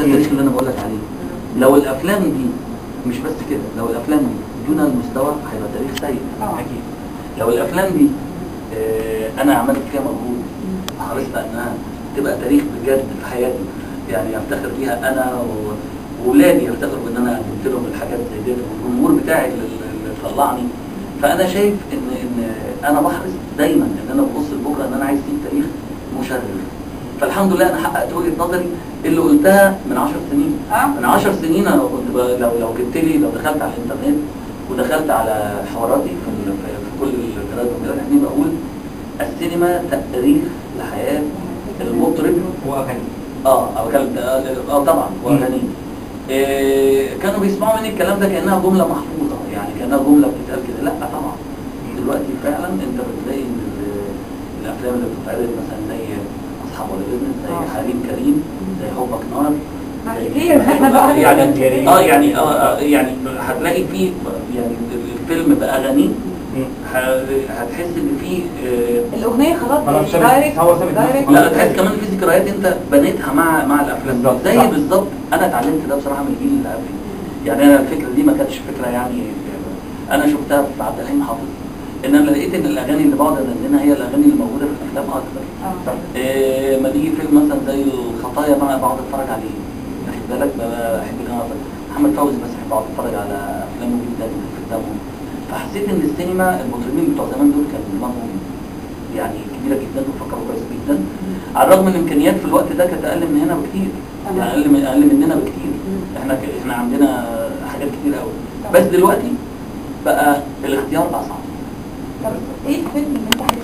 ده التاريخ اللي انا بقول لك عليه لو الافلام دي مش بس كده لو الافلام دي دون المستوى هيبقى تاريخ سيء آه. اكيد لو الافلام دي آه، انا عملت فيها مجهود وحرصت انها تبقى تاريخ بجد في حياتي يعني افتخر بيها انا و- واولادي يفتخروا بان انا قدمت لهم الحاجات زي ديت والجمهور بتاعي اللي اللي طلعني فانا شايف ان ان انا بحرص دايما ان انا ببص لبكره ان انا عايز اسيب تاريخ مشرف فالحمد لله انا حققت وجهه نظري اللي قلتها من 10 سنين اه من 10 سنين انا كنت ب... لو لو جبت لي لو دخلت على الانترنت ودخلت على حواراتي في, ال... في في كل الجرايد والمجلات هتلاقيني بقول السينما تاريخ لحياه المطرب واغاني اه او كلام اه آه، طبعا واغانيه إيه كانوا بيسمعوا مني الكلام ده كانها جمله محفوظه يعني كانها جمله بتتقال كده لا طبعا دلوقتي فعلا انت بتلاقي إن ال- الافلام اللي بتتعرض مثلا زي اصحاب البيزنس زي آه. حريم كريم زي حبك نار ما زي- كتير احنا بقى يعني اه يعني اه آه، يعني هتلاقي فيه يعني الفيلم باغانيه ه- هتحس ان فيه آه، الاغنيه خلاص خلاص ثابت. دايركت هو ثابت. دايركت لا تحس كمان في ذكريات انت بنيتها مع مع الافلام بالظبط، زي صح. بالظبط انا اتعلمت ده بصراحه من الجيل اللي قبلي يعني انا الفكره دي ما كانتش فكره يعني انا شفتها في عبد الحليم حافظ ان انا لقيت ان الاغاني اللي بقعد انزلها هي الاغاني اللي موجوده في الافلام اكتر اه إيه ما بيجي فيلم مثلا زي الخطايا بقى بقعد اتفرج عليه واخد بالك بقى بحب كمان محمد فوزي بس بحب اقعد اتفرج على افلامه جدا في دمه فحسيت ان السينما المطربين بتوع زمان دول كان دماغهم يعني كبيره جدا وفكروا كويس جدا على الرغم ان الامكانيات في الوقت ده كانت اقل من هنا بكتير تمام. يعني اقل من اقل مننا بكتير احنا ك- احنا عندنا حاجات كتير قوي بس دلوقتي بقى الاختيار اصعب طب ايه الفيلم اللي انت حاسس